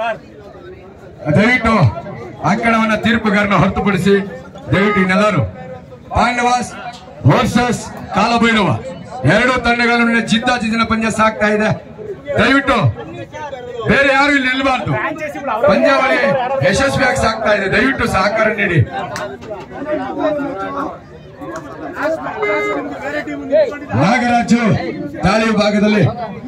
ದಯವಿಟ್ಟು ಅಂಕಣವನ್ನ ತೀರ್ಪುಗಾರನ ಹೊರತುಪಡಿಸಿ ದಯವಿಟ್ಟು ಇನ್ನೆಲ್ಲರೂ ಪಾಂಡವಾಸ್ ವರ್ಸಸ್ ಕಾಲಭೈರವ ಎರಡು ತಂಡಗಳ ನಡುವಿನ ಜಿದ್ದಾಜಿದ್ದಿನ ಪಂದ್ಯ ಸಾಗ್ತಾ ಇದೆ ದಯವಿಟ್ಟು ಬೇರೆ ಯಾರು ಇಲ್ಲಿ ನಿಲ್ಲಬಾರ್ದು ಪಂದ್ಯಾವಳಿ ಯಶಸ್ವಿಯಾಗಿ ಸಾಗ್ತಾ ಇದೆ ದಯವಿಟ್ಟು ಸಹಕಾರ ನೀಡಿ ನಾಗರಾಜು ತಾಳಿ ಭಾಗದಲ್ಲಿ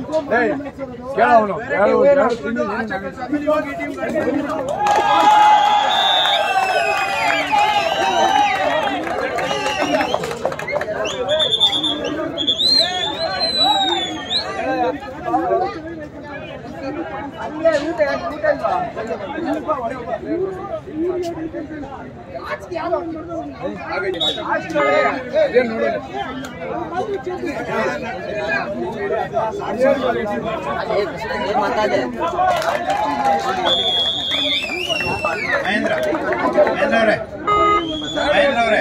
ಮಹೇಂದ್ರ ಮಹೇಂದ್ರ ಅವರೇ ಮಹೇಂದ್ರ ಅವರೇ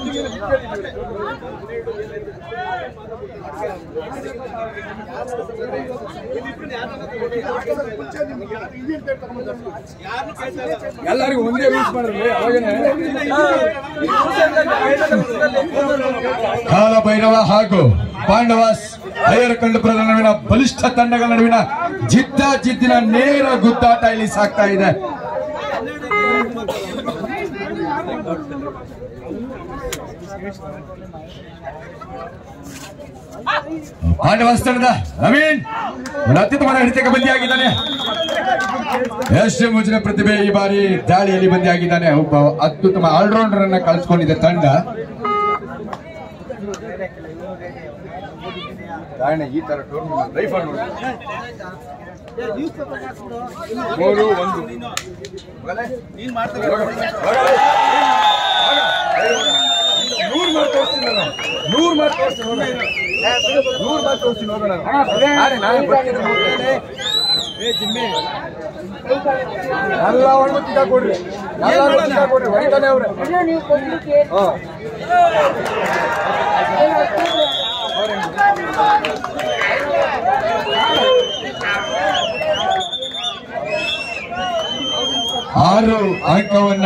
ಎಲ್ಲರಿಗೂ ಒಂದೇ ರೀಚ್ ಮಾಡಿದ್ರಿ ಕಾಲಭೈರವ ಹಾಗೂ ಪಾಂಡವಾಸ್ ಹೈಯರ್ ಕಂಡುಪುರದ ನಡುವಿನ ಬಲಿಷ್ಠ ತಂಡಗಳ ನಡುವಿನ ಜಿದ್ದಾಜಿದ್ದಿನ ನೇರ ಗುದ್ದಾಟ ಇಲ್ಲಿ ಸಾಗ್ತಾ ಇದೆ ಪಾಂಡವಾಸ್ ತಂಡದ ನವೀನ್ ಒಂದು ಅತ್ಯುತ್ತಮವಾದ ಹಿಡಿತಕ್ಕೆ ಬಂದಿಯಾಗಿದ್ದಾನೆ ಎಷ್ಟು ಮುಜಿನ ಪ್ರತಿಭೆ ಈ ಬಾರಿ ದಾಳಿಯಲ್ಲಿ ಬಂದಿಯಾಗಿದ್ದಾನೆ ಒಬ್ಬ ಅತ್ಯುತ್ತಮ ಆಲ್ರೌಂಡರ್ ಅನ್ನ ಕಳಿಸ್ಕೊಂಡಿದೆ ತಂಡ ಈ ತರ ಟೂರ್ನಮೆಂಟ್ ರೈಫಲ್ ಮೂರು ಒಂದು ನೂರು ಮಾರ್ಕ್ ತೋರಿಸ್ತೀನಿ ನಾನು ನೂರು ಮಾರ್ಕ್ ತೋರಿಸ್ತೀನಿ ನೋಡೋಣ ನೂರು ಮಾರ್ಕ್ ತೋರಿಸ್ತೀನಿ ನೋಡೋಣ ನಾನೇ ನಾನೇ ಬರ್ತೀನಿ ನೋಡ್ತೀನಿ. ಎಲ್ಲ ಒಣಗುತ್ತಿದ್ದ ಕೊಡ್ರಿ ಎಲ್ಲ ಒಣಗುತ್ತಿದ್ದ ಕೊಡ್ರಿ ಹೊಡಿತಾನೆ ಅವ್ರೆ ನೀವು ಕೊಡ್ಲಿಕ್ಕೆ ಹಾ ಆರು ಅಂಕವನ್ನ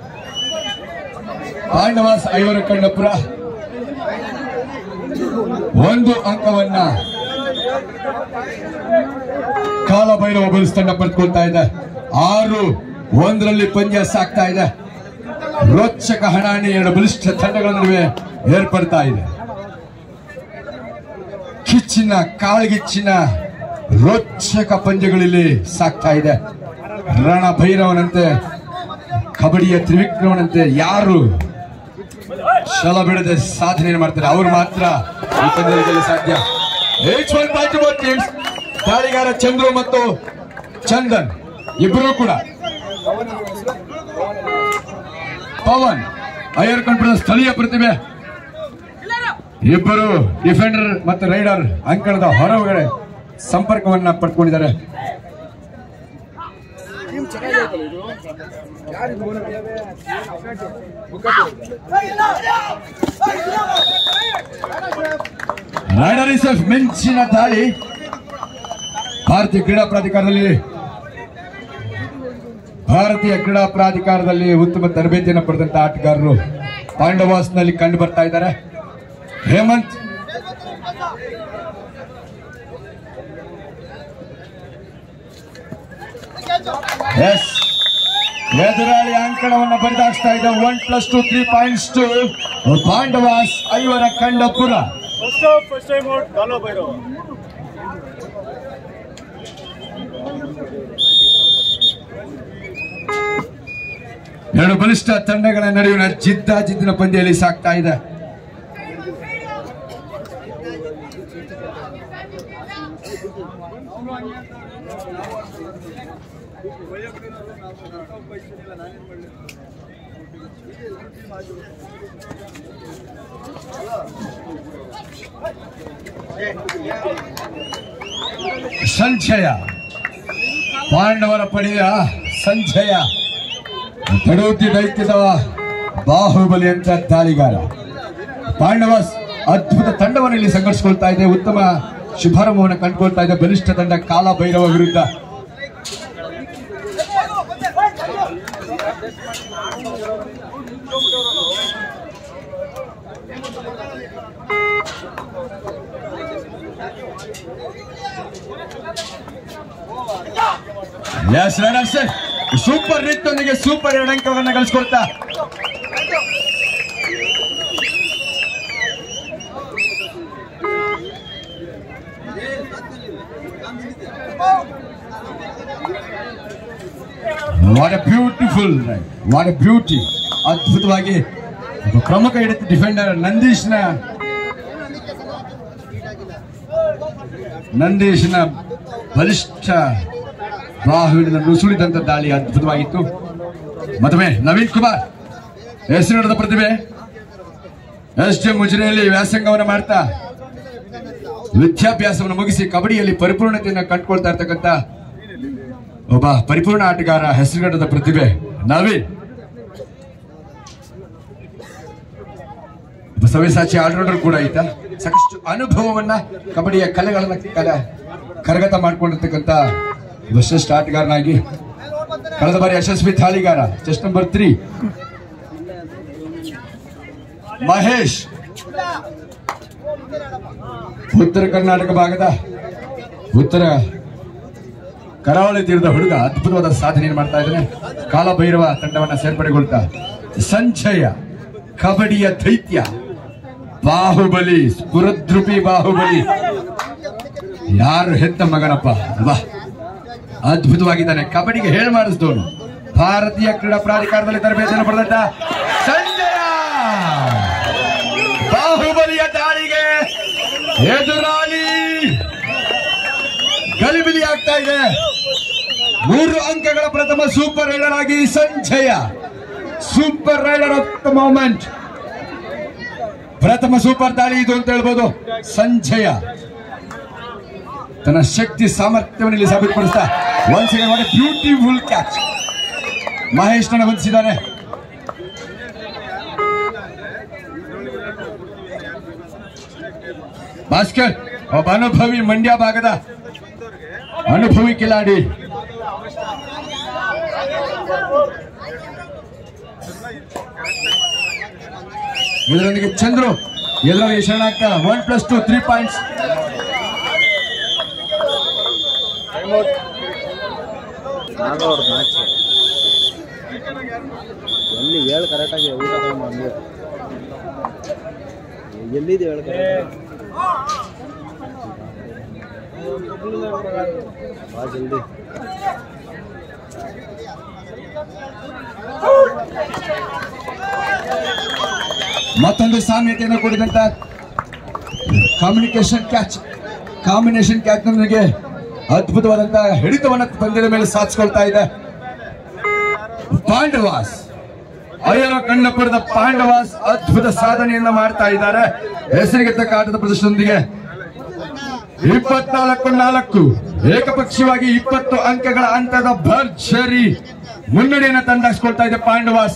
ಪಾಂಡವಾಸ್ ಐವರ ಕಣ್ಣಪುರ ಒಂದು ಅಂಕವನ್ನ ಕಾಲಭೈರವ ಬಲ್ಸ್ ತಂಡ ಪಡೆದುಕೊಳ್ತಾ ಇದೆ ಆರು ಒಂದರಲ್ಲಿ ಪಂದ್ಯ ಸಾಕ್ತಾ ಇದೆ ರೋಚಕ ಹಣಾಣಿ ಎರಡು ಬಲಿಷ್ಠ ತಂಡಗಳ ನಡುವೆ ಏರ್ಪಡ್ತಾ ಇದೆ ಕಿಚ್ಚಿನ ಕಾಳ್ಗಿಚ್ಚಿನ ರೋಚಕ ಪಂದ್ಯಗಳಲ್ಲಿ ಸಾಕ್ತಾ ಇದೆ ರಣ ಭೈರವನಂತೆ ಕಬಡ್ಡಿಯ ತ್ರಿವಿಕ್ರಮನಂತೆ ಯಾರು ಛಲ ಬಿಡದೆ ಸಾಧನೆ ಮಾಡ್ತಾರೆ ಅವರು ಮಾತ್ರ ಈ ಪಂದ್ಯದಲ್ಲಿ ಗೆಲ್ಲಲು ಸಾಧ್ಯ Each one by two teams. ದಾಳಿಗಾರ Chandru ಮತ್ತು ಚಂದನ್ ಇಬ್ಬರು ಕೂಡ ಪವನ್ ಅಯ್ಯರ್ ಕಂಪನಿ ಸ್ಥಳೀಯ ಪ್ರತಿಭೆ ಇಬ್ಬರು ಡಿಫೆಂಡರ್ ಮತ್ತು ರೈಡರ್ ಅಂಕಣದ ಹೊರಗಡೆ ಸಂಪರ್ಕವನ್ನ ಪಡ್ಕೊಂಡಿದ್ದಾರೆ ರೈಡರ್ ಇಸ್ ಮಿಂಚಿನ ದಾಳಿ ಭಾರತೀಯ ಕ್ರೀಡಾ ಪ್ರಾಧಿಕಾರದಲ್ಲಿ ಭಾರತೀಯ ಕ್ರೀಡಾ ಪ್ರಾಧಿಕಾರದಲ್ಲಿ ಉತ್ತಮ ತರಬೇತಿಯನ್ನು ಪಡೆದಂತ ಆಟಗಾರರು ಪಾಂಡವಾಸ್ನಲ್ಲಿ ಕಂಡು ಬರ್ತಾ ಇದ್ದಾರೆ ಹೇಮಂತ್ ಎಸ್ ಎದುರಾಳಿ ಅಂಕಣವನ್ನು ಬದಲಾಯಿಸ್ತಾ ಇದೆ one plus two three points to Pandavas Aivarakandapura first first time out ಕಾಲೋ ಬೈರೋ ಎರಡು ಬಲಿಷ್ಠ ತಂಡಗಳ ನಡುವಿನ ಜಿದ್ದಾಜಿದ್ದಿನ ಪಂದ್ಯದಲ್ಲಿ ಸಾಗ್ತಾ ಇದೆ ಸಂಚಯ ಪಾಂಡವರ ಪಡೆಯ ಸಂಚಯ ತಡೂತಿ ದೈತ್ಯದ ಬಾಹುಬಲಿ ಅಂತ ದಾಳಿಗಾರ ಪಾಂಡವಸ್ ಅದ್ಭುತ ತಂಡವನ್ನು ಇಲ್ಲಿ ಸಂಘಟಿಸಿಕೊಳ್ತಾ ಇದೆ ಉತ್ತಮ ಶುಭಾರಂಭವನ್ನು ಕಂಡುಕೊಳ್ತಾ ಇದೆ ಬಲಿಷ್ಠ ತಂಡ ಕಾಲ ಭೈರವ ವಿರುದ್ಧ ಎಸ್ ರನ್ನರ್ಸ್ ಸೂಪರ್ ನಿತ್ತೊಂದಿಗೆ ಸೂಪರ್ ಎರಡು ಅಂಕವನ್ನು ಗಳಿಸ್ಕೊಳ್ತಾ what a beautiful what a beauty ಅದ್ಭುತವಾಗಿ ಒಬ್ಬ ಪ್ರಮುಖ ಹಿಡಿತ ಡಿಫೆಂಡರ್ ನಂದೀಶ್ನ ನಂದೀಶ್ನ ಬಲಿಷ್ಠ ಬಾಹುವಿನ ನುಸುಳಿದಂತ ದಾಳಿ ಅದ್ಭುತವಾಗಿತ್ತು ಮತ್ತೊಮ್ಮೆ ನವೀನ್ ಕುಮಾರ್ ಹೆಸರಿಡದ ಪ್ರತಿಭೆ ಎಸ್ ಡಿ ಮುಜರೆಯಲ್ಲಿ ವ್ಯಾಸಂಗವನ್ನು ಮಾಡ್ತಾ ವಿದ್ಯಾಭ್ಯಾಸವನ್ನು ಮುಗಿಸಿ ಕಬಡ್ಡಿಯಲ್ಲಿ ಪರಿಪೂರ್ಣತೆಯನ್ನು ಕಂಡುಕೊಳ್ತಾ ಇರ್ತಕ್ಕಂಥ ಒಬ್ಬ ಪರಿಪೂರ್ಣ ಆಟಗಾರ ಹೆಸರುಗಡದ ಪ್ರತಿಭೆ ನವೀನ್ ಒಬ್ಬ ಸವ್ಯಸಾಚಿ ಆಲ್ರೌಂಡರ್ ಕೂಡ ಆಯ್ತ ಸಾಕಷ್ಟು ಅನುಭವವನ್ನ ಕಬಡ್ಡಿಯ ಕಲೆಗಳನ್ನ ಕಲ ಕರಗತ ಮಾಡ್ಕೊಂಡಿರ್ತಕ್ಕಂಥ ಒಬ್ಬ ಶ್ರೇಷ್ಠ ಆಟಗಾರನಾಗಿ ಕಳೆದ ಬಾರಿ ಯಶಸ್ವಿ ತಾಳಿಗಾರ ಚೆಸ್ಟ್ ನಂಬರ್ ತ್ರೀ ಮಹೇಶ್ ಉತ್ತರ ಕರ್ನಾಟಕ ಭಾಗದ ಉತ್ತರ ಕರಾವಳಿ ತೀರದ ಹುಡುಗ ಅದ್ಭುತವಾದ ಸಾಧನೆಯನ್ನು ಮಾಡ್ತಾ ಇದ್ದಾನೆ ಕಾಲಭೈರವ ತಂಡವನ್ನ ಸೇರ್ಪಡೆಗೊಳ್ತಾ ಸಂಜಯ ಕಬಡ್ಡಿಯ ದೈತ್ಯ ಬಾಹುಬಲಿ ಸ್ಫುರದ್ರುಪಿ ಬಾಹುಬಲಿ ಯಾರು ಹೆತ್ತ ಮಗನಪ್ಪ ವಾ ಅದ್ಭುತವಾಗಿದ್ದಾನೆ ಕಬಡ್ಡಿಗೆ ಹೇಳಿ ಮಾಡಿಸಿದವನು ಭಾರತೀಯ ಕ್ರೀಡಾ ಪ್ರಾಧಿಕಾರದಲ್ಲಿ ತರಬೇತಿಯನ್ನು ಪಡೆದ ಸಂಜಯ ಬಾಹುಬಲಿಯ ದಾಳಿಗೆ ಎದುರಾಳಿ ಗಲಿಬಿಲಿ ಆಗ್ತಾ ಇದೆ ಮೂರು ಅಂಕಗಳ ಪ್ರಥಮ ಸೂಪರ್ ರೈಡರ್ ಆಗಿ Sanjaya super raider of the moment ಪ್ರಥಮ ಸೂಪರ್ ದಾಳಿ ಇದು ಅಂತ ಹೇಳ್ಬೋದು ಸಂಜಯ ತನ್ನ ಶಕ್ತಿ ಸಾಮರ್ಥ್ಯವನ್ನು ಇಲ್ಲಿ ಸಾಬೀತುಪಡಿಸ್ತಾ ಒಂದ್ ಸೆಕೆಂಡ್ ಮಾಡಿ ಬ್ಯೂಟಿಫುಲ್ ಕ್ಯಾಚ್ ಮಹೇಶ್ ನನ್ನ ಬಂಧಿಸಿದ್ದಾರೆ ಭಾಸ್ಕರ್ ಒಬ್ಬ ಅನುಭವಿ ಮಂಡ್ಯ ಭಾಗದ ಅನುಭವಿ ಕಿಲಾಡಿ ಇದರೊಂದಿಗೆ ಚಂದ್ರು ಎದುರಲ್ಲಿ ಶರಣಾಗ್ತಾ one plus two three points ನಾಗವ್ರ ಮ್ಯಾಚ್ ಎಲ್ಲಿ ಹೇಳು ಕರೆಕ್ಟಾಗಿ ಊಟ ತಗೊಂಡು ಹಂಗೆ ಎಲ್ಲಿದೆ ಹೇಳು ಕರೆಕ್ಟಾಗಿ ಬಾ ಜಲ್ದಿ ಮತ್ತೊಂದು ಸಾಮ್ಯತೆಯನ್ನು ಕೂಡಿದಂತ ಕಾಮ್ಯುನಿಕೇಶನ್ ಕ್ಯಾಚ್ ಕಾಂಬಿನೇಷನ್ ಕ್ಯಾಚ್ ನೊಂದಿಗೆ ಅದ್ಭುತವಾದಂತಹ ಹಿಡಿತವನ್ನು ಪಂದ್ಯದ ಮೇಲೆ ಸಾಧಿಸಿಕೊಳ್ತಾ ಇದೆ ಪಾಂಡವಾಸ್ ಅಯ್ಯನ ಕಣ್ಣಪುರದ ಪಾಂಡವಾಸ್ ಅದ್ಭುತ ಸಾಧನೆಯನ್ನ ಮಾಡ್ತಾ ಇದ್ದಾರೆ ಹೆಸರಿಗೆ ತಕ್ಕ ಆಟದ ಪ್ರದರ್ಶನದೊಂದಿಗೆ ಇಪ್ಪತ್ನಾಲ್ಕು ನಾಲ್ಕು ಏಕಪಕ್ಷೀಯವಾಗಿ ಇಪ್ಪತ್ತು ಅಂಕಗಳ ಅಂತದ ಭರ್ಜರಿ ಮುನ್ನಡೆಯನ್ನು ತಂದಾಯಿಸಿಕೊಳ್ತಾ ಇದೆ ಪಾಂಡವಾಸ್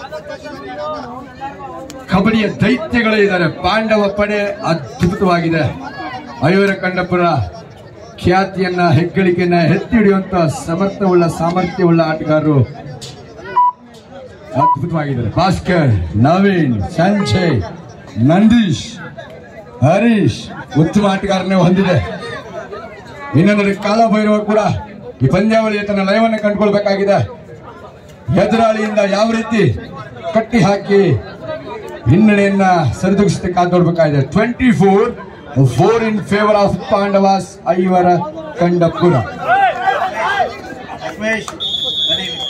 ಕಬಡ್ಡಿಯ ದೈತ್ಯಗಳೇ ಇದ್ದಾರೆ ಪಾಂಡವ ಪಡೆ ಅದ್ಭುತವಾಗಿದೆ ಐವರ ಕಂಡಪುರ ಖ್ಯಾತಿಯನ್ನ ಹೆಗ್ಗಳಿಕೆಯನ್ನ ಎತ್ತಿ ಹಿಡಿಯುವಂತ ಸಮರ್ಥವುಳ್ಳ ಸಾಮರ್ಥ್ಯವುಳ್ಳ ಆಟಗಾರರು ಅದ್ಭುತವಾಗಿದ್ದಾರೆ ಭಾಸ್ಕರ್ ನವೀನ್ ಸಂಜಯ್ ನಂದೀಶ್ ಹರೀಶ್ ಉತ್ತಮ ಆಟಗಾರನೇ ಹೊಂದಿದೆ ಇನ್ನೊಂದು ಕಾಲಭೈರವ ಕೂಡ ಈ ಪಂದ್ಯಾವಳಿಯ ತನ್ನ ಲಯವನ್ನು ಕಂಡುಕೊಳ್ಬೇಕಾಗಿದೆ ಎದುರಾಳಿಯಿಂದ ಯಾವ ರೀತಿ ಕಟ್ಟಿ ಹಾಕಿ ಹಿನ್ನಡೆಯನ್ನ ಸರಿದೂಗಿಸದೆ ಕಾದು ನೋಡ್ಬೇಕಾಗಿದೆ twenty four four in favour of Pandavas Aivarakandapura ಲಕ್ಷ್ಮೇಶ್ ಬನ್ನಿ ಇಲ್ಲಿ.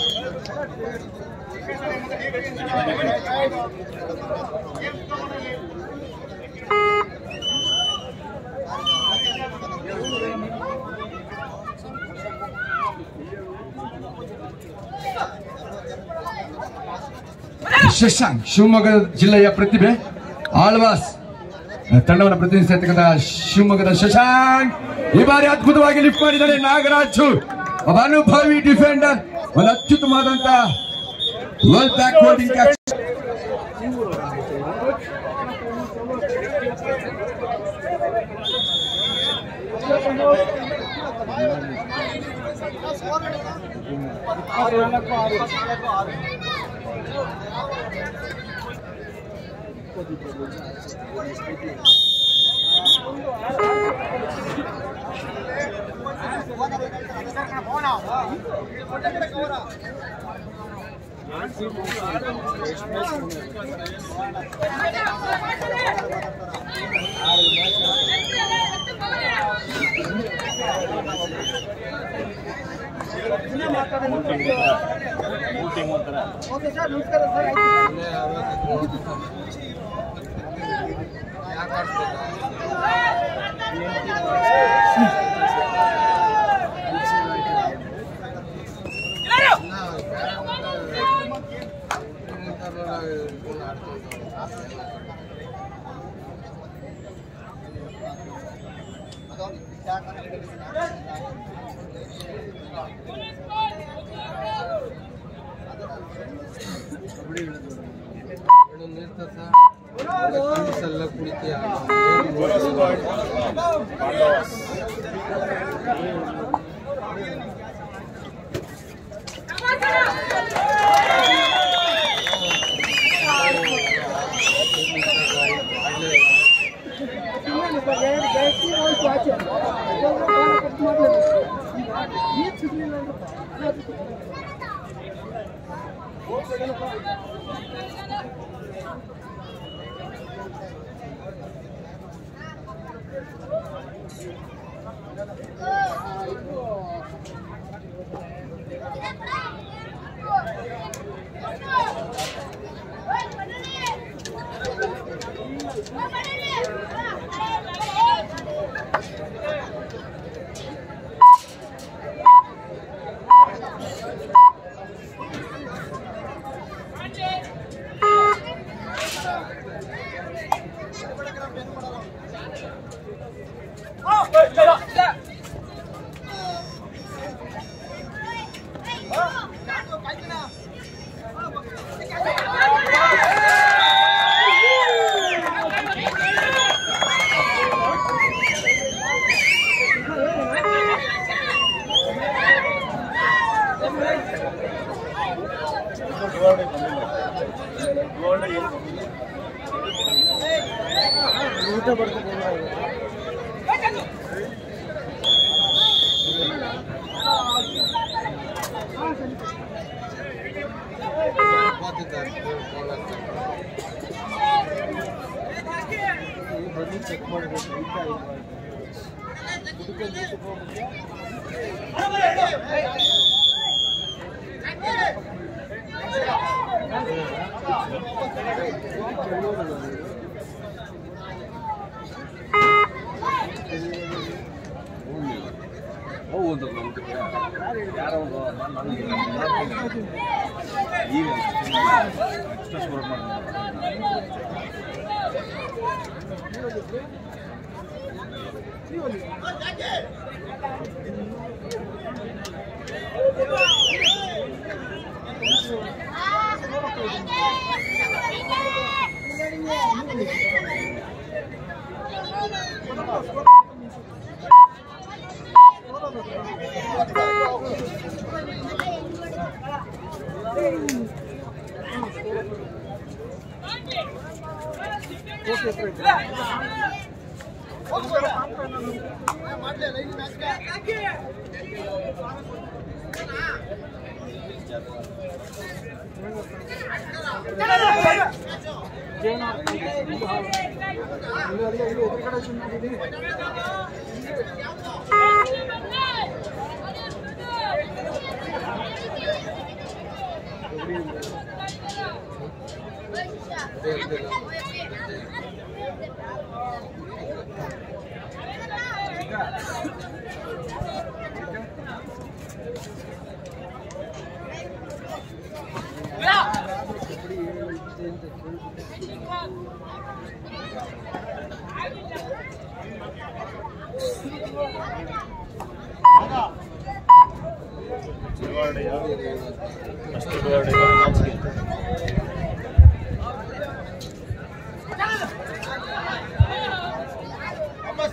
ಶಶಾಂಕ್ ಶಿವಮೊಗ್ಗ ಜಿಲ್ಲೆಯ ಪ್ರತಿಭೆ ಆಳ್ವಾಸ್ ತಂಡವನ್ನು ಪ್ರತಿನಿಧಿಸಿರ್ತಕ್ಕಂಥ ಶಿವಮೊಗ್ಗದ ಶಶಾಂಕ್ ಈ ಬಾರಿ ಅದ್ಭುತವಾಗಿ ಲಿಫ್ಟ್ ಮಾಡಿದ್ದಾರೆ ನಾಗರಾಜು ಒಬ್ಬ ಅನುಭವಿ ಡಿಫೆಂಡರ್ ಒಂದು ಅತ್ಯುತ್ತಮವಾದಂತ ವೆಲ್ ಬ್ಯಾಕ್ ಹೋಲ್ಡಿಂಗ್ ಕ್ಯಾಚ್ ಎಲ್ಲ ಕುಡಿತೀಯ ಚೆಕ್ ಮಾಡಬೇಕು ಹೌದು ನಮ್ಗೆ ಯಾರೋ ಒಬ್ಬ ನಾನು ಈಗ express work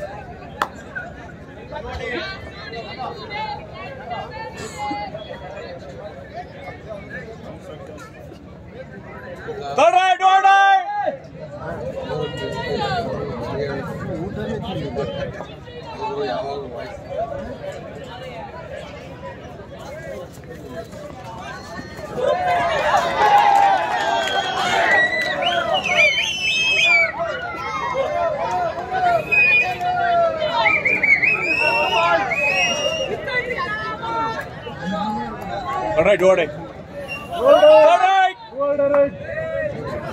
¡Vamos! All right, all right. All right. All right.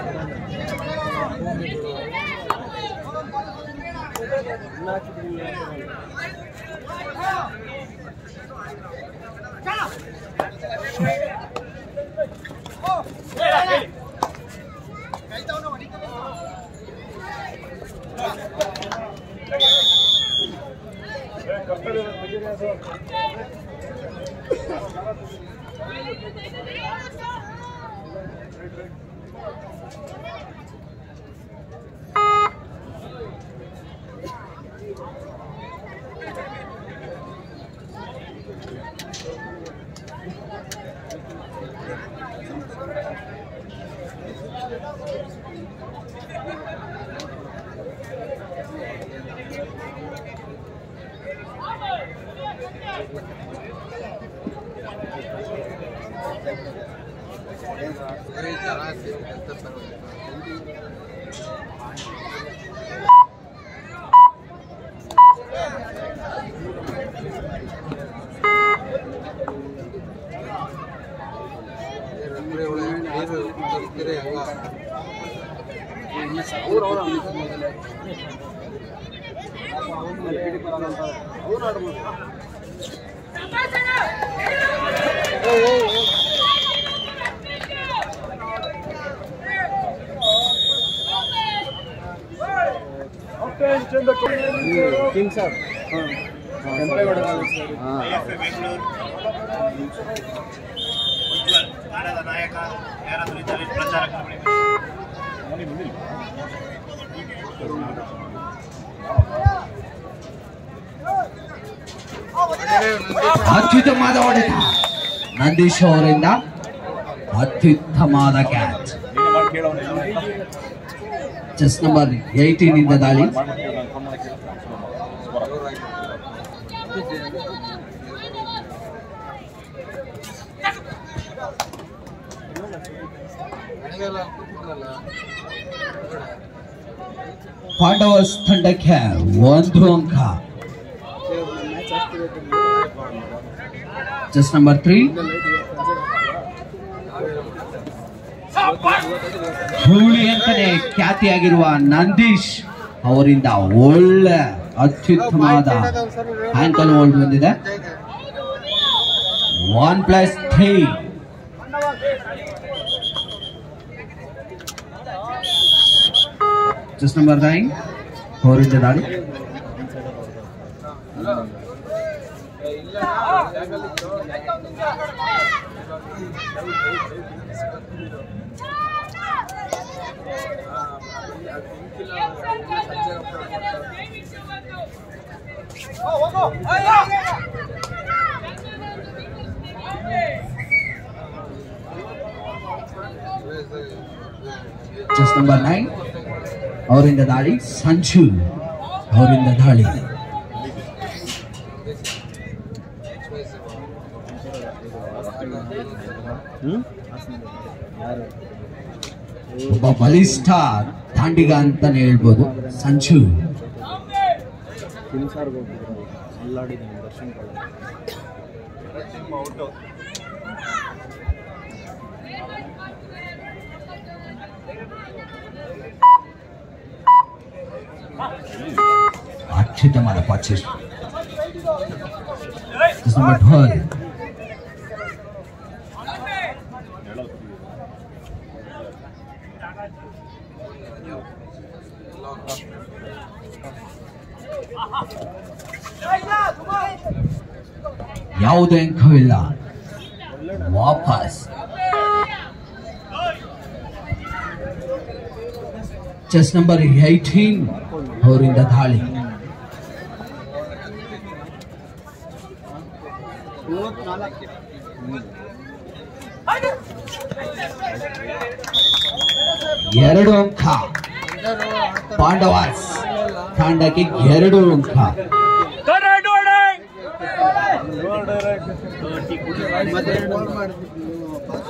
Attention the king sir Kempegowda college sir IFA Bengaluru Ujwal ನಾಡದ ನಾಯಕ ಯಾರಾದರೂ ಇದ್ದಲ್ಲಿ ಪ್ರಚಾರಕ್ಕೆ ಬನ್ನಿ. ಅತ್ಯುತ್ತಮವಾದ ಹೊಡೆತ ನಂದೀಶ್ ಅವರಿಂದ ಅತ್ಯುತ್ತಮವಾದ ಕ್ಯಾಚ್ ಚೆಸ್ ನಂಬರ್ ಏಯ್ಟೀನ್ ಇಂದ ದಾಳಿ ಪಾಂಡವಸ್ ತಂಡಕ್ಕೆ ಒಂದು ಅಂಕ ಮ್ಯಾಚ್ ಆಗ್ತಿದೆ ಚೆಸ್ ನಂಬರ್ ತ್ರೀ ಧೂಳಿ ಅಂತಾನೆ ಖ್ಯಾತಿಯಾಗಿರುವ ನಂದೀಶ್ ಅವರಿಂದ ಒಳ್ಳೆ ಅತ್ಯುತ್ತಮವಾದ ಆಂಕಲ್ ಹೋಲ್ಡ್ ಬಂದಿದೆ one plus three chest number nine ಅವರಿಂದ ದಾಳಿ ಚೆಸ್ ನಂಬರ್ ನೈನ್ ಅವರಿಂದ ದಾಳಿ ಸಂಜು ಅವರಿಂದ ದಾಳಿ ಯಾರು ಒಬ್ಬ ಬಲಿಷ್ಠ ದಾಂಡಿಗ ಅಂತಾನೆ ಹೇಳ್ಬೋದು ಸಂಜು ಕಿಂಗ್ ಸಾರ್ಗೆ ಹೋಗ್ತಿದ್ರು ಅಲ್ಲಾಡಿದ್ದಾನೆ ದರ್ಶನ್ ಕಾಲೇಜ್ ಅತ್ಯುತ್ತಮವಾದ ಪರ್ಚೇಸ್ ನಂಬರ್ ಟ್ವೆಲ್ ಯಾವುದೇ ಅಂಕವಿಲ್ಲ ವಾಪಸ್ ಚೆಸ್ ನಂಬರ್ ಏಯ್ಟೀನ್ ಅವರಿಂದ ದಾಳಿ ಮೂವತ್ನಾಲ್ಕು ಎರಡು ಅಂಕ ಪಾಂಡವಾಸ್ ತಂಡಕ್ಕೆ ಎರಡು ಅಂಕ All right, all right. All right. ಮತ್ತೆ ಫೋನ್ ಮಾಡಿಬಿಟ್ಟು ನೀವು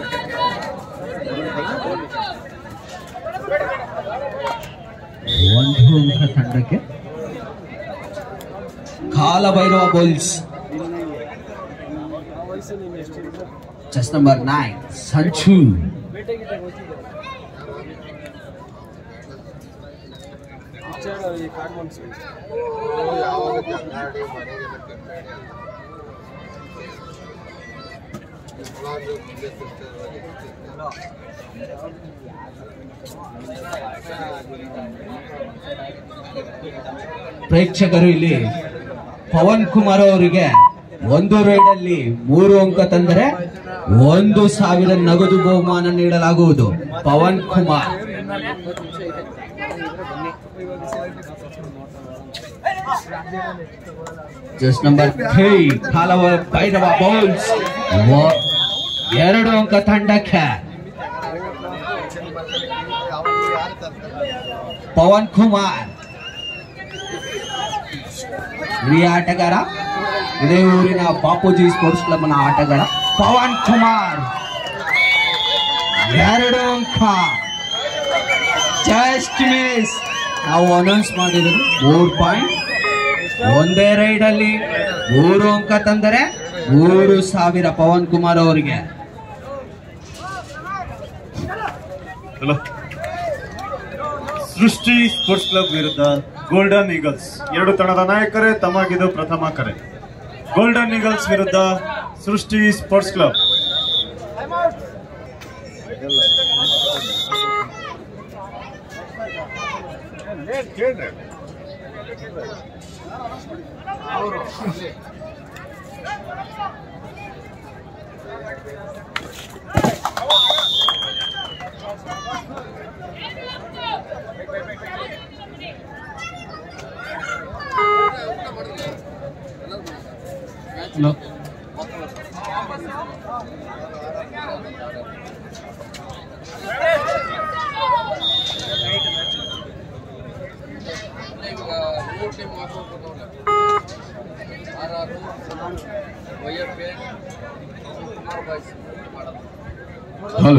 ಒಂದು ಅಂಕ ತಂಡಕ್ಕೆ Kalabhairava bowls chest number nine Sanju ಪ್ರೇಕ್ಷಕರು ಇಲ್ಲಿ ಪವನ್ ಕುಮಾರ್ ಅವರಿಗೆ ಒಂದು ರೈಡ್ ಅಲ್ಲಿ ಮೂರು ಅಂಕ ತಂದರೆ ಒಂದು ಸಾವಿರ ನಗದು ಬಹುಮಾನ ನೀಡಲಾಗುವುದು Pavan Kumar just number three Kala Bhairava bowls ಎರಡು ಅಂಕ ತಂಡಕ್ಕೆ ಪವನ್ ಕುಮಾರ್ ಹಿರಿಯ ಆಟಗಾರ ಇದೇ ಊರಿನ ಬಾಪೂಜಿ ಸ್ಪೋರ್ಟ್ಸ್ ಕ್ಲಬ್ ನ ಆಟಗಾರ ಪವನ್ ಕುಮಾರ್ ಎರಡು ಅಂಕ ಜಸ್ಟ್ ಮಿಸ್ ನಾವು ಅನೌನ್ಸ್ ಮಾಡಿದ್ರು ಮೂರು ಪಾಯಿಂಟ್ ಒಂದೇ ರೈಡ್ ಅಲ್ಲಿ ಮೂರು ಅಂಕ ತಂದರೆ ಮೂರು ಸಾವಿರ ಪವನ್ ಕುಮಾರ್ ಅವರಿಗೆ ಹಲೋ ಸೃಷ್ಟಿ ಸ್ಪೋರ್ಟ್ಸ್ ಕ್ಲಬ್ ವಿರುದ್ಧ ಗೋಲ್ಡನ್ ಈಗಲ್ಸ್ ಎರಡು ತಂಡದ ನಾಯಕರೇ ತಮಗಿದು ಪ್ರಥಮ ಕರೆ ಗೋಲ್ಡನ್ ಈಗಲ್ಸ್ ವಿರುದ್ಧ ಸೃಷ್ಟಿ ಸ್ಪೋರ್ಟ್ಸ್ ಕ್ಲಬ್ ಹಲೋ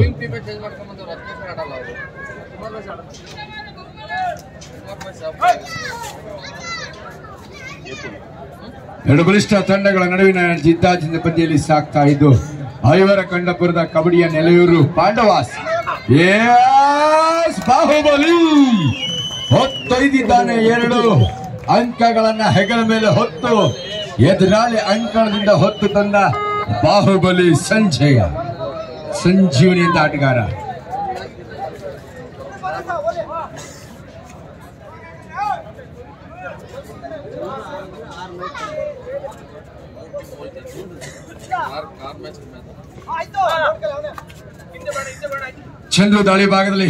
ಎರಡು ಬಲಿಷ್ಠ ತಂಡಗಳ ನಡುವಿನ ಜಿದ್ದಾಜಿದ್ದ ಪಂದ್ಯದಲ್ಲಿ ಸಾಕ್ತಾ ಇದ್ದು ಐವರ ಕಂಡಪುರದ ಕಬಡ್ಡಿಯ ನೆಲೆಯೂರು ಪಾಂಡವಾಸ್ ಎಸ್ ಬಾಹುಬಲಿ ಹೊತ್ತೊಯ್ದಿದ್ದಾನೆ ಎರಡು ಅಂಕಗಳನ್ನ ಹೆಗಲ ಮೇಲೆ ಹೊತ್ತು ಎದುರಾಳಿ ಅಂಕಣದಿಂದ ಹೊತ್ತು ತಂದ ಬಾಹುಬಲಿ ಸಂಜಯ ಸಂಜೀವನಿ ಅಂತ ಆಟಗಾರ ಚಂದ್ರು ದಾಳಿ ಭಾಗದಲ್ಲಿ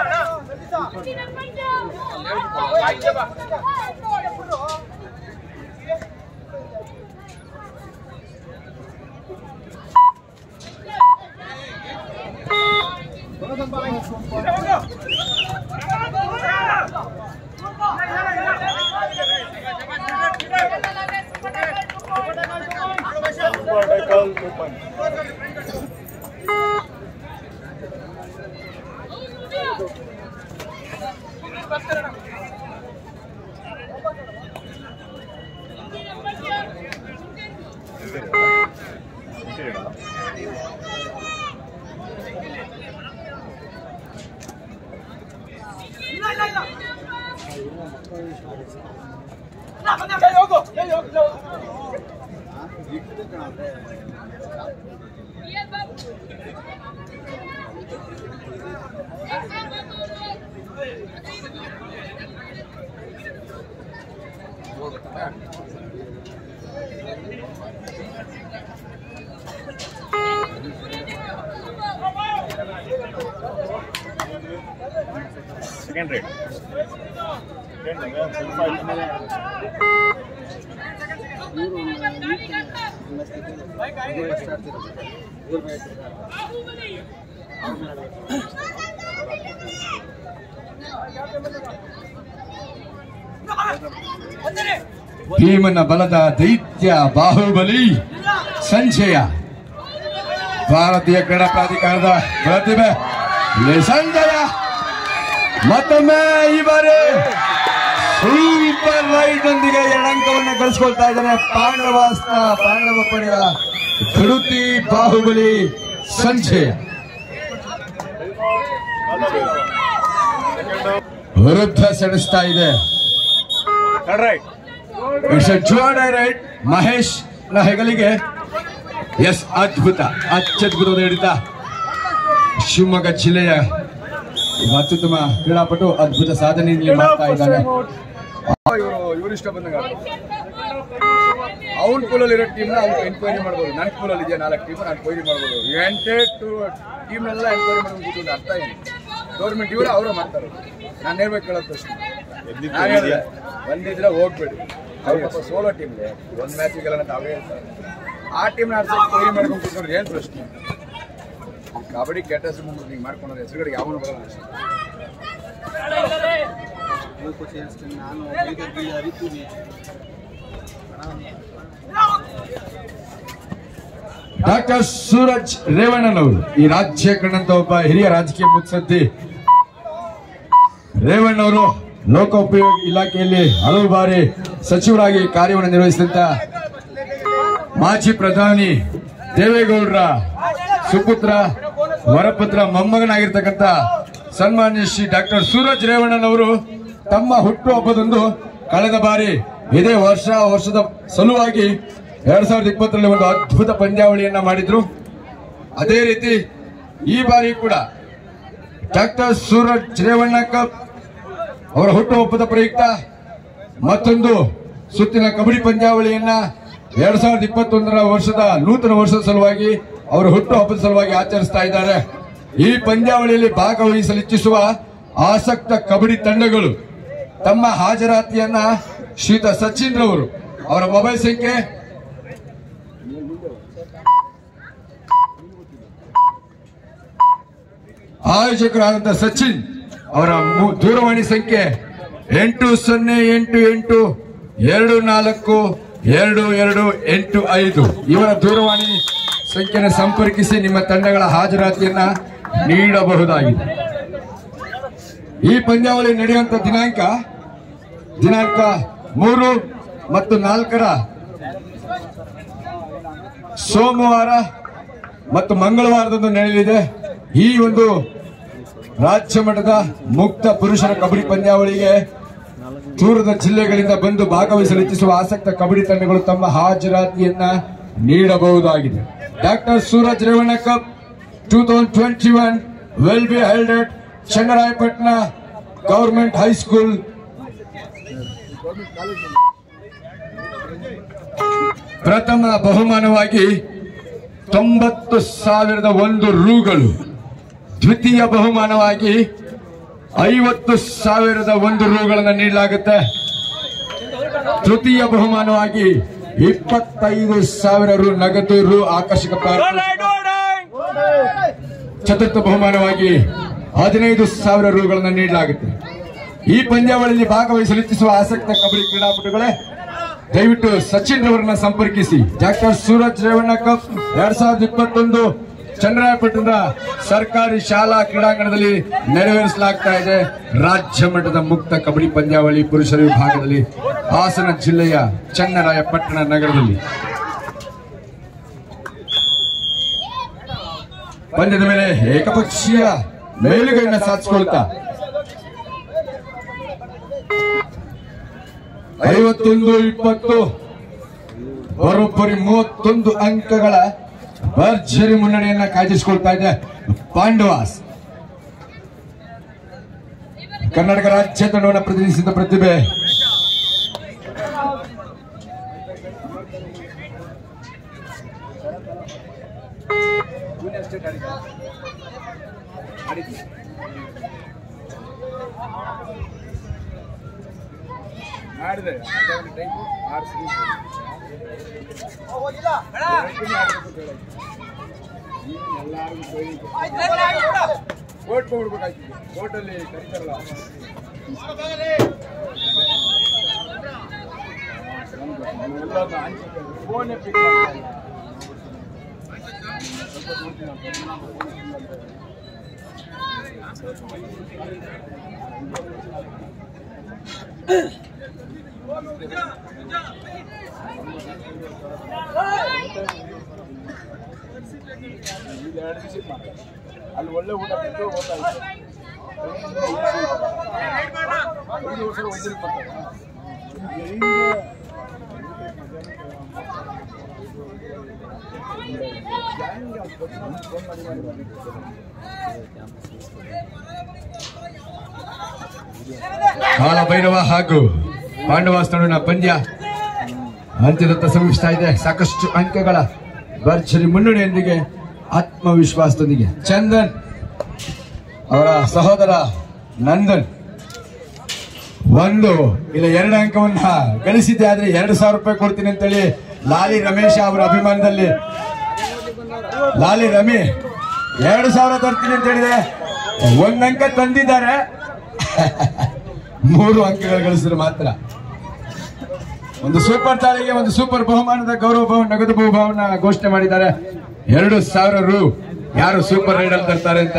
ಸೆಕೆಂಡ್ ರೇಟ್ ಭೀಮನ ಬಲದ ದೈತ್ಯ ಬಾಹುಬಲಿ ಸಂಜಯ ಭಾರತೀಯ ಕ್ರೀಡಾ ಪ್ರಾಧಿಕಾರದ ಪ್ರತಿಭೆ ಇಲ್ಲಿ ಸಂಜಯ ಮತ್ತೊಮ್ಮೆ ಈ ಬಾರಿ ಸೂಪರ್ ರೈಟ್ ನೊಂದಿಗೆ ಎರಡು ಅಂಕವನ್ನು ಗಳಿಸ್ಕೊಳ್ತಾ ಇದ್ದಾನೆ ಪಾಂಡವಾಸ್ನ ಪಾಂಡವ ಪಡೆಯ ಧೃತಿ ಬಾಹುಬಲಿ ಸಂಜಯ ವಿರುದ್ಧ ಸೆಣಿಸ್ತಾ ಇದೆ ರೈಟ್ ಇಟ್ಸ್ ಎ ಜೋಡ ರೈಟ್ ಮಹೇಶ್ ನ ಹೆಗಲಿಗೆ ಎಸ್ ಅದ್ಭುತ ಅತ್ಯದ್ಭುತವಾದ ಹಿಡಿತ ಶಿವಮೊಗ್ಗ ಜಿಲ್ಲೆಯ ಒಬ್ಬ ಅತ್ಯುತ್ತಮ ಕ್ರೀಡಾಪಟು ಅದ್ಭುತ ಸಾಧನೆ ಇಲ್ಲಿ ಮಾಡ್ತಾ ಇದ್ದಾನೆ ಇವರು ಇವರು ಇಷ್ಟ ಬಂದಾಗ ಅವ್ನ ಪೂಲಲ್ಲಿ ಇರೋ ಟೀಮ್ನ ಅವ್ನು ಎನ್ಕ್ವೈರಿ ಮಾಡ್ಬೋದು ನನ್ನ ಪೂಲಲ್ಲಿ ಇದೆಯಾ ನಾಲ್ಕು ಟೀಮ್ ನಾನು ಕೊಯ್ರಿ ಮಾಡ್ಬೋದು ಎಂಟೇ ಟು ಟೀಮ್ನೆಲ್ಲ ಎನ್ಕ್ವೈರಿ ಮಾಡೋದು ಇದು ಒಂದು ಅರ್ಥ ಏನು ಗೌರ್ಮೆಂಟ್ ಇವರು ಅವರು ಮಾಡ್ತಾರೆ ನಾನು ಹೇಳ್ಬೇಕು ಕೇಳೋದು ಪ್ರಶ್ನೆ ನಾನು ಹೇಳಿದೆ ಬಂದಿದ್ರೆ ಹೋಗ್ಬೇಡಿ ಅವ್ರು ಪಾಪ ಸೋಲೋ ಟೀಮ್ಗೆ ಒಂದು ಮ್ಯಾಚಿಗೆಲ್ಲ ಅಂತ ಅವೇ ಹೇಳ್ತಾರೆ ಆ ಟೀಮ್ನ ಆಡ್ಸೋಕೆ ಕೊಯ್ರಿ ಮಾಡ್ಕೊಂಡು ಕೂತ್ಕೊಂಡ್ರೆ ಏನು ಪ್ರಶ್ನೆ ಕಬಡ್ಡಿ ಕೆಟ್ಟ ಹೆಸರು ಮುಂದೆ ಹಿಂಗೆ ಮಾಡ್ಕೊಂಡ್ರೆ ಹೆಸರುಗಳಿಗೆ ಯಾವನು ಬರಲ್ಲ ಅಷ್ಟೇ ಖುಷಿ ಅಷ್ಟೇ ನಾನು ಬೀದಿ ಅರಿತೀನಿ ಡಾಕ್ಟರ್ ಸೂರಜ್ ರೇವಣ್ಣನವರು ಈ ರಾಜ್ಯ ಕಂಡಂತ ಒಬ್ಬ ಹಿರಿಯ ರಾಜಕೀಯ ಮುತ್ಸದ್ದಿ ರೇವಣ್ಣವರು ಲೋಕೋಪಯೋಗಿ ಇಲಾಖೆಯಲ್ಲಿ ಹಲವು ಬಾರಿ ಸಚಿವರಾಗಿ ಕಾರ್ಯವನ್ನು ನಿರ್ವಹಿಸಿದಂತ ಮಾಜಿ ಪ್ರಧಾನಿ ದೇವೇಗೌಡರ ಸುಪುತ್ರ ವರಪುತ್ರ ಮೊಮ್ಮಗನಾಗಿರ್ತಕ್ಕಂಥ ಸನ್ಮಾನ್ಯ ಶ್ರೀ ಡಾಕ್ಟರ್ ಸೂರಜ್ ರೇವಣ್ಣನವರು ತಮ್ಮ ಹುಟ್ಟುಹಬ್ಬದಂದು ಕಳೆದ ಬಾರಿ ಇದೇ ವರ್ಷ ವರ್ಷದ ಸಲುವಾಗಿ ಎರಡ್ ಸಾವಿರದ ಇಪ್ಪತ್ತರಲ್ಲಿ ಒಂದು ಅದ್ಭುತ ಪಂದ್ಯಾವಳಿಯನ್ನ ಮಾಡಿದ್ರು ಅದೇ ರೀತಿ ಈ ಬಾರಿ ಕೂಡ ಡಾಕ್ಟರ್ ಸೂರಜ್ ರೇವಣ್ಣ ಕಪ್ ಅವರ ಹುಟ್ಟುಹಬ್ಬದ ಪ್ರಯುಕ್ತ ಮತ್ತೊಂದು ಸುತ್ತಿನ ಕಬಡ್ಡಿ ಪಂದ್ಯಾವಳಿಯನ್ನ ಎರಡ್ ಸಾವಿರದ ಇಪ್ಪತ್ತೊಂದರ ವರ್ಷದ ನೂತನ ವರ್ಷದ ಸಲುವಾಗಿ ಅವರ ಹುಟ್ಟುಹಬ್ಬದ ಸಲುವಾಗಿ ಆಚರಿಸ್ತಾ ಇದ್ದಾರೆ ಈ ಪಂದ್ಯಾವಳಿಯಲ್ಲಿ ಭಾಗವಹಿಸಲು ಇಚ್ಛಿಸುವ ಆಸಕ್ತ ಕಬಡ್ಡಿ ತಂಡಗಳು ತಮ್ಮ ಹಾಜರಾತಿಯನ್ನ ಶ್ರೀಯುತ ಸಚಿನ್ ರವರು ಅವರ ಮೊಬೈಲ್ ಸಂಖ್ಯೆ ಆಯೋಜಕರಾದಂತಹ ಸಚಿನ್ ಅವರ ಮು- ದೂರವಾಣಿ ಸಂಖ್ಯೆ ಎಂಟು ಸೊನ್ನೆ ಎಂಟು ಎಂಟು ಎರಡು ನಾಲ್ಕು ಎರಡು ಎರಡು ಎಂಟು ಐದು ಇವರ ದೂರವಾಣಿ ಸಂಖ್ಯೆಯನ್ನು ಸಂಪರ್ಕಿಸಿ ನಿಮ್ಮ ತಂಡಗಳ ಹಾಜರಾತಿಯನ್ನ ನೀಡಬಹುದಾಗಿದೆ ಈ ಪಂದ್ಯಾವಳಿ ನಡೆಯುವಂತ ದಿನಾಂಕ ದಿನಾಂಕ ಮೂರು ಮತ್ತು ನಾಲ್ಕರ ಸೋಮವಾರ ಮತ್ತು ಮಂಗಳವಾರದಂದು ನಡೆಯಲಿದೆ ಈ ಒಂದು ರಾಜ್ಯ ಮಟ್ಟದ ಮುಕ್ತ ಪುರುಷರ ಕಬಡ್ಡಿ ಪಂದ್ಯಾವಳಿಗೆ ದೂರದ ಜಿಲ್ಲೆಗಳಿಂದ ಬಂದು ಭಾಗವಹಿಸಲು ಇಚ್ಛಿಸುವ ಆಸಕ್ತ ಕಬಡ್ಡಿ ತಂಡಗಳು ತಮ್ಮ ಹಾಜರಾತಿಯನ್ನ ನೀಡಬಹುದಾಗಿದೆ doctor Suraj Revanna cup two thousand twenty one will be held at Channarayapatna government high school ಪ್ರಥಮ ಬಹುಮಾನವಾಗಿ ತೊಂಬತ್ತು ಸಾವಿರದ ಒಂದು ರೂಗಳು ದ್ವಿತೀಯ ಬಹುಮಾನವಾಗಿ ಐವತ್ತು ಸಾವಿರದ ಒಂದು ರೂಗಳನ್ನು ನೀಡಲಾಗುತ್ತೆ ತೃತೀಯ ಬಹುಮಾನವಾಗಿ ಇಪ್ಪತ್ತೈದು ಸಾವಿರ ರು ನಗದು ರು ಆಕರ್ಷಕ ಪಾರಿತೋಷಿಕ ಚತುರ್ಥ ಬಹುಮಾನವಾಗಿ ಹದಿನೈದು ಸಾವಿರ ರೂಗಳನ್ನು ನೀಡಲಾಗುತ್ತೆ ಈ ಪಂದ್ಯಾವಳಿಯಲ್ಲಿ ಭಾಗವಹಿಸಲು ಇಚ್ಛಿಸುವ ಆಸಕ್ತ ಕಬಡ್ಡಿ ಕ್ರೀಡಾಪಟುಗಳೇ ದಯವಿಟ್ಟು ಸಚಿನ್ ರವರನ್ನ ಸಂಪರ್ಕಿಸಿ ಡಾಕ್ಟರ್ ಸೂರಜ್ ರೇವಣ್ಣ ಕಪ್ ಎರಡ್ ಸಾವಿರದ ಇಪ್ಪತ್ತೊಂದು ಚನ್ನರಾಯಪಟ್ಟಣದ ಸರ್ಕಾರಿ ಶಾಲಾ ಕ್ರೀಡಾಂಗಣದಲ್ಲಿ ನೆರವೇರಿಸಲಾಗ್ತಾ ಇದೆ ರಾಜ್ಯ ಮಟ್ಟದ ಮುಕ್ತ ಕಬಡ್ಡಿ ಪಂದ್ಯಾವಳಿ ಪುರುಷರ ವಿಭಾಗದಲ್ಲಿ ಹಾಸನ ಜಿಲ್ಲೆಯ ಚನ್ನರಾಯಪಟ್ಟಣ ನಗರದಲ್ಲಿ ಪಂದ್ಯದ ಮೇಲೆ ಏಕಪಕ್ಷೀಯ ಮೇಲುಗೈನ ಸಾಧಿಸಿಕೊಳ್ತಾ ಐವತ್ತೊಂದು ಇಪ್ಪತ್ತು ಬರೋಬ್ಬರಿ ಮೂವತ್ತೊಂದು ಅಂಕಗಳ ಭರ್ಜರಿ ಮುನ್ನಡೆಯನ್ನ ಕಾಯ್ದಿರಿಸಿಕೊಳ್ತಾ ಇದೆ ಪಾಂಡವಾಸ್ ಕರ್ನಾಟಕ ರಾಜ್ಯ ತಂಡವನ್ನು ಪ್ರತಿನಿಧಿಸಿದ ಪ್ರತಿಭೆ ಮಾಡಿದೆ ಕೋರ್ಟ್ ಹೋಗ್ಬಿಡ್ಬೇಕಾಯ್ತು ಕೋರ್ಟಲ್ಲಿ ಕರೀತಾರಲ್ಲ ಫೋನ್ ಅಲ್ಲಿ ಒಳ್ಳೆ ಊಟ ತಿಂದು ಹೋಗ್ತಾಯಿತ್ತು ಐದು ವರ್ಷ ಒಂದಿನ ಬರ್ತಾರೆ ಕಾಲಭೈರವ ಹಾಗೂ ಪಾಂಡವಾಸ್ ನಡುವಿನ ಪಂದ್ಯ ಅಂತ್ಯದತ್ತ ಸಮೀಪಿಸ್ತಾ ಇದೆ ಸಾಕಷ್ಟು ಅಂಕಗಳ ಭರ್ಜರಿ ಮುನ್ನಡೆಯೊಂದಿಗೆ ಆತ್ಮವಿಶ್ವಾಸದೊಂದಿಗೆ ಚಂದನ್ ಅವರ ಸಹೋದರ ನಂದನ್ ಒಂದು ಇಲ್ಲ ಎರಡು ಅಂಕವನ್ನ ಗಳಿಸಿದ್ದೆ ಆದ್ರೆ ಎರಡು ಸಾವಿರ ರೂಪಾಯಿ ಕೊಡ್ತೀನಿ ಅಂತೇಳಿ ಲಾಲಿ ರಮೇಶ್ ಅವರ ಅಭಿಮಾನದಲ್ಲಿ ಲಾಲಿ ರಮಿ ಎರಡು ಸಾವಿರ ತರ್ತೀನಿ ಅಂತ ಹೇಳಿದೆ ಒಂದ್ ಅಂಕ ತಂದಿದ್ದಾರೆ ಮೂರು ಅಂಕಗಳು ಗಳಿಸಿದ್ರೆ ಮಾತ್ರ ಒಂದು ಸೂಪರ್ ತಾಳಿಗೆ ಒಂದು ಸೂಪರ್ ಬಹುಮಾನದ ಗೌರವ ಬಹು ನಗದು ಬಹುಮಾನ ಘೋಷಣೆ ಮಾಡಿದ್ದಾರೆ ಎರಡು ಸಾವಿರ ರು ಯಾರು ಸೂಪರ್ ರೈಡರ್ ತರ್ತಾರೆ ಅಂತ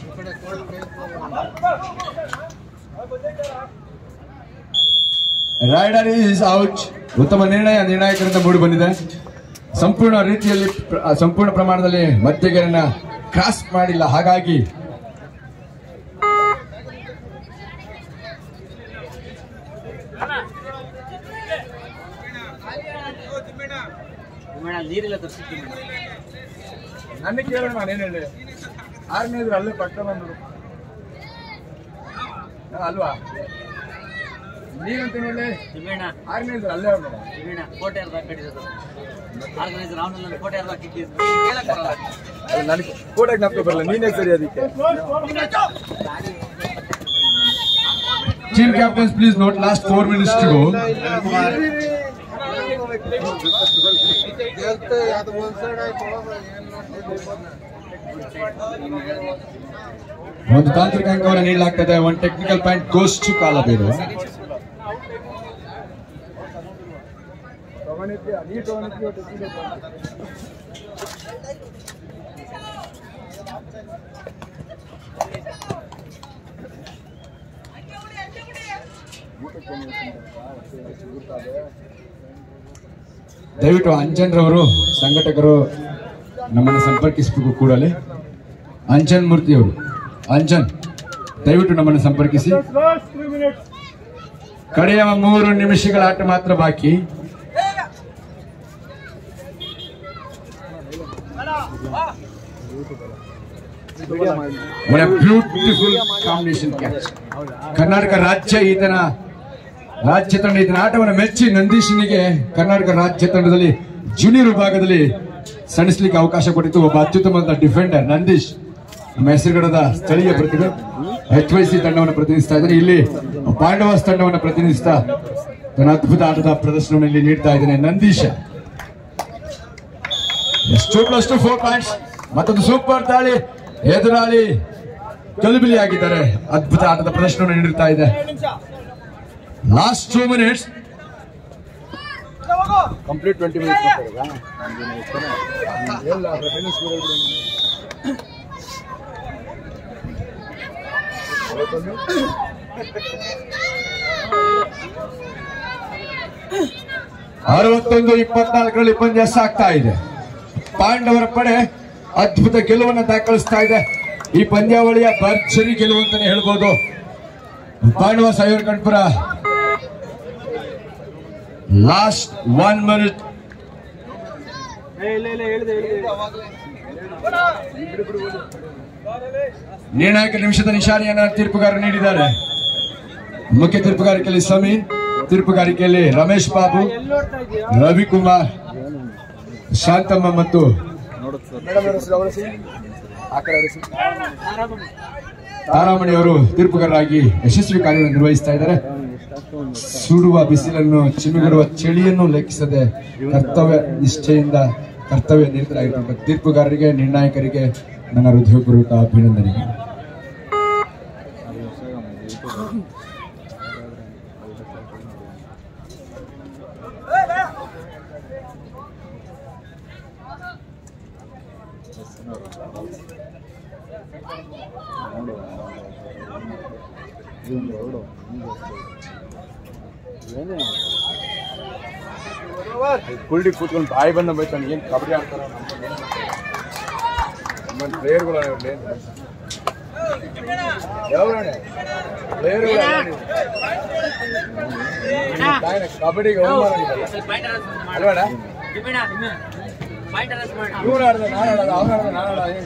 ರೈಡರ್ ಈಸ್ ಔಟ್ ಉತ್ತಮ ನಿರ್ಣಯ ನಿರ್ಣಾಯಕರಿಂದ ಮೂಡಿ ಬಂದಿದೆ ಸಂಪೂರ್ಣ ರೀತಿಯಲ್ಲಿ ಪ್ರ- ಸಂಪೂರ್ಣ ಪ್ರಮಾಣದಲ್ಲಿ ಮಧ್ಯಗೆರನ್ನ ಕ್ರಾಸ್ ಮಾಡಿಲ್ಲ ಹಾಗಾಗಿ ನೀರಿಲ್ಲ ತರಿಸಿರ್ತೀನಿ ನನ್ನ ಕೇಳೋಣ ನಾನೇನು ಹೇಳಿ ಆರನೇ ಇದ್ರೆ ಅಲ್ಲೇ ಪಕ್ಕ ಬಂದ್ರು ಹಾ, ಅಲ್ವಾ ನೀವಂತ ಹೇಳಿ ತಿಮ್ಮಣ್ಣ ಆರನೇ ಇದ್ರೆ ಅಲ್ಲೇ ಅವ್ರು ನೋಡು. ತಿಮ್ಮಣ್ಣ ಕೋಟೆ ಅರ್ಧ ಕಟ್ಟಿರೋದು ಆರ್ಗನೈಸರ್ ಅವನಲ್ಲಿ ಕೋಟೆ ಅರ್ಧ ಕಿಟ್ಟಿದ್ರು ಕೇಳಕ್ ಬರಲ್ಲ ಅದು ನನಗೆ ಫೋಟೋ ಜ್ಞಾಪಕ ಬರಲ್ಲ ನೀನೇ ಸರಿ ಅದಕ್ಕೆ team captains please note last four minutes to go ಒಂದು ತಾಂತ್ರಿಕ ಅಂಕವನ್ನು ನೀಡಲಾಗ್ತದೆ ಒಂದು ಟೆಕ್ನಿಕಲ್ ಪಾಯಿಂಟ್ ಗೋಸ್ ಟು ಕಾಲಬೇರು ತಗೊಂಡಿದ್ದೆ ನೀ ತಗೊಂಡಿದ್ದೆ ಇವತ್ತು ಎತ್ತಿದೆ ತಗೊಂಡೆ. ದಯವಿಟ್ಟು ಅಂಜನ್ ರವರು ಸಂಘಟಕರು ನಮ್ಮನ್ನು ಸಂಪರ್ಕಿಸಬೇಕು ಕೂಡಲೇ ಅಂಜನ್ ಮೂರ್ತಿ ಅವರು ಅಂಜನ್ ದಯವಿಟ್ಟು ನಮ್ಮನ್ನು ಸಂಪರ್ಕಿಸಿ ಕಡೆಯ ಮೂರು ನಿಮಿಷಗಳ ಆಟ ಮಾತ್ರ ಬಾಕಿ ಬ್ಯೂಟಿಫುಲ್ ಕಾಂಬಿನೇಷನ್ ಕ್ಯಾಚ್ ಕರ್ನಾಟಕ ರಾಜ್ಯ ಈತನ ರಾಜ್ಯ ತಂಡ ಈತನ ಆಟವನ್ನು ಮೆಚ್ಚಿ ನಂದೀಶನಿಗೆ ಕರ್ನಾಟಕ ರಾಜ್ಯ ತಂಡದಲ್ಲಿ ಜೂನಿಯರ್ ವಿಭಾಗದಲ್ಲಿ ಸಣಿಸ್ಲಿಕ್ಕೆ ಅವಕಾಶ ಕೊಟ್ಟಿತ್ತು ಒಬ್ಬ ಅತ್ಯುತ್ತಮವಾದ ಡಿಫೆಂಡರ್ ನಂದೀಶ್ ನಮ್ಮ ಹೆಸರುಗಡದ ಸ್ಥಳೀಯ ಪ್ರತಿಭೆ ಎಚ್ ವೈ ಸಿ ತಂಡವನ್ನು ಪ್ರತಿನಿಧಿಸ್ತಾ ಇದ್ದಾರೆ ಇಲ್ಲಿ ಪಾಂಡವಾಸ್ ತಂಡವನ್ನು ಪ್ರತಿನಿಧಿಸ್ತಾ ತನ್ನ ಅದ್ಭುತ ಆಟದ ಪ್ರದರ್ಶನವನ್ನು ಇಲ್ಲಿ ನೀಡ್ತಾ ಇದ್ದಾನೆ ನಂದೀಶ ಎಷ್ಟು ಪ್ಲಸ್ ಟು ಫೋರ್ ಪಾಯಿಂಟ್ಸ್ ಮತ್ತೊಂದು ಸೂಪರ್ ತಾಳಿ ಎದುರಾಳಿ ಕಲುಬಿಲಿ ಆಗಿದ್ದಾರೆ ಅದ್ಭುತ ಆಟದ ಪ್ರದರ್ಶನವನ್ನು ನೀಡುತ್ತಾ ಇದೆ last two minutes complete twenty minutes ಎಲ್ಲ ಟೆನ್ನಿಸ್ ಅರವತ್ತೊಂದು ಇಪ್ಪತ್ನಾಲ್ಕರಲ್ಲಿ ಪಂದ್ಯ ಸಾಗ್ತಾ ಇದೆ ಪಾಂಡವರ ಪಡೆ ಅದ್ಭುತ ಗೆಲುವನ್ನು ದಾಖಲಿಸ್ತಾ ಇದೆ ಈ ಪಂದ್ಯಾವಳಿಯ ಭರ್ಜರಿ ಗೆಲುವು ಅಂತಾನೆ ಹೇಳ್ಬೋದು ಪಾಂಡವ ಸಾಯೂರ್ ಕಣ್ಪುರ ಲಾಸ್ಟ್ ಒನ್ ಮಿನಿಟ್ ನಿರ್ಣಾಯಕ ನಿಮಿಷದ ನಿಶಾನೆಯನ್ನ ತೀರ್ಪುಗಾರರು ನೀಡಿದ್ದಾರೆ ಮುಖ್ಯ ತೀರ್ಪುಗಾರಿಕೆಯಲ್ಲಿ ಸಮೀರ್ ತೀರ್ಪುಗಾರಿಕೆಯಲ್ಲಿ ರಮೇಶ್ ಬಾಬು ರವಿಕುಮಾರ್ ಶಾಂತಮ್ಮ ಮತ್ತು ಮೇಡಮ್ ಅವರ ಹೆಸರು ಅವರ ಹೆಸರು ಆ ಕಡೆ ಅವರ ಹೆಸರು ತಾರಾಮಣಿ ಅವರು ತೀರ್ಪುಗಾರರಾಗಿ ಯಶಸ್ವಿ ಕಾರ್ಯವನ್ನು ನಿರ್ವಹಿಸ್ತಾ ಇದ್ದಾರೆ ಸುಡುವ ಬಿಸಿಲನ್ನು ಚಿನುಗುಡುವ ಚಳಿಯನ್ನು ಲೆಕ್ಕಿಸದೆ ಕರ್ತವ್ಯ ನಿಷ್ಠೆಯಿಂದ ಕರ್ತವ್ಯ ನಿರತರಾಗಿರುವ ತೀರ್ಪುಗಾರರಿಗೆ ನಿರ್ಣಾಯಕರಿಗೆ ನನ್ನ ಹೃದಯಪೂರ್ವಕ ಅಭಿನಂದನೆಗಳು ಕುಳ್ಳಿ ಕೂತ್ಕೊಂಡು ಬಾಯಿ ಬಂದ ಬೈತಾನೆ ಏನ್ ಕಬಡ್ಡಿ ಆಡ್ತಾರ ನಮ್ಮ ಪ್ಲೇಯರ್ಗಳು ಯಾವ್ರಣ್ಣ ಪ್ಲೇಯರ್ಗಳು ಕಬಡ್ಡಿಗೆ ಅವಮಾನ ಆಗಿದೆಯಲ್ಲ. ಅಲ್ವಾಣ್ಣ? ಇವ್ನು ಆಡ್ದ ನಾನು ಆಡೋದು ಅವ್ನು ಆಡ್ದ ನಾನು ಆಡೋದು